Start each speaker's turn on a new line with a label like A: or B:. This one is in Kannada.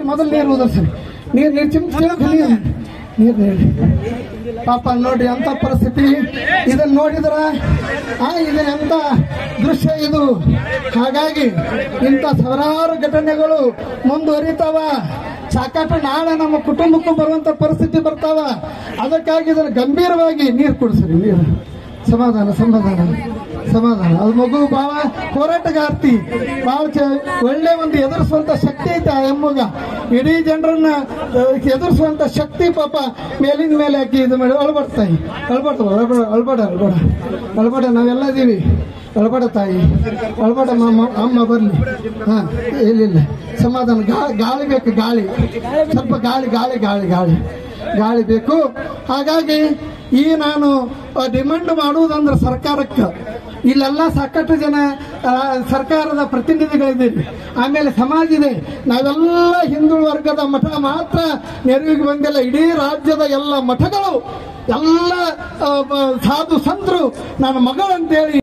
A: ಮೊದಲು ನೀರು ಉದರ್ಸರಿ ನೀರು ನೀರು ಚಿಮ್ಸ್ ನೀರು ನೀರು ನೀರು ಪಾಪ ನೋಡಿ ಅಂತ ಪರಿಸ್ಥಿತಿ ಇದನ್ನ ನೋಡಿದ್ರ ಆ ಇದು ಎಂತ ದೃಶ್ಯ ಇದು ಹಾಗಾಗಿ ಇಂಥ ಸಾವಿರಾರು ಘಟನೆಗಳು ಮುಂದುವರಿತಾವ ಸಾಕಷ್ಟು ನಾಳೆ ನಮ್ಮ ಕುಟುಂಬಕ್ಕೂ ಬರುವಂತ ಪರಿಸ್ಥಿತಿ ಬರ್ತಾವ ಅದಕ್ಕಾಗಿ ಇದನ್ನು ಗಂಭೀರವಾಗಿ ನೀರು ಕುಡಿಸ್ರಿ ನೀರು ಸಮಾಧಾನ ಸಮಾಧಾನ ಸಮಾಧಾನ ಅದು ಮಗು ಭಾಳ ಹೋರಾಟಗಾರ್ತಿ ಭಾಳ ಚ- ಒಳ್ಳೆ ಒಂದು ಎದುರಿಸುವಂತ ಶಕ್ತಿ ಐತೆ ಆ ಎಮ್ಮಗ ಇಡೀ ಜನರನ್ನ ಎದುರಿಸುವಂತ ಶಕ್ತಿ ಪಾಪ ಮೇಲಿನ ಮೇಲೆ ಹಾಕಿ ಇದು ಮಾಡಿ ಅಳ್ಬಡ್ತಾಯಿ ಅಳ್ಬಾರ್ದು ಅಳ್ಬೇಡ ಅಳ್ಬೇಡ ಅಳ್ಬೇಡ ಅಳ್ಬೇಡ ನಾವೆಲ್ಲ ಇದೀವಿ ಅಳ್ಬೇಡ ತಾಯಿ ಅಳ್ಬೇಡ ಮಾಮ ಅಮ್ಮ ಬರ್ಲಿ ಹಾ ಇಲ್ಲ ಸಮಾಧಾನ ಗಾ- ಗಾಳಿ ಬೇಕು ಗಾಳಿ ಸ್ವಲ್ಪ ಗಾಳಿ ಗಾಳಿ ಗಾಳಿ ಗಾಳಿ ಗಾಳಿ ಬೇಕು ಹಾಗಾಗಿ ಈ ನಾನು ಡಿಮಾಂಡ್ ಮಾಡುವುದಂದ್ರೆ ಸರ್ಕಾರಕ್ಕೆ ಇಲ್ಲೆಲ್ಲ ಸಾಕಷ್ಟು ಜನ ಆ, ಸರ್ಕಾರದ ಪ್ರತಿನಿಧಿಗಳಿದ್ದೀರಿ ಆಮೇಲೆ ಸಮಾಜ ಇದೆ ನಾವೆಲ್ಲ ಹಿಂದುಳಿದ ವರ್ಗದ ಮಠ ಮಾತ್ರ ನೆರವಿಗೆ ಬಂದಿಲ್ಲ ಇಡೀ ರಾಜ್ಯದ ಎಲ್ಲ ಮಠಗಳು ಎಲ್ಲ ಆ, ಬ- ಸಾಧು ಸಂತರು ನನ್ನ ಮಗಳಂತೇಳಿ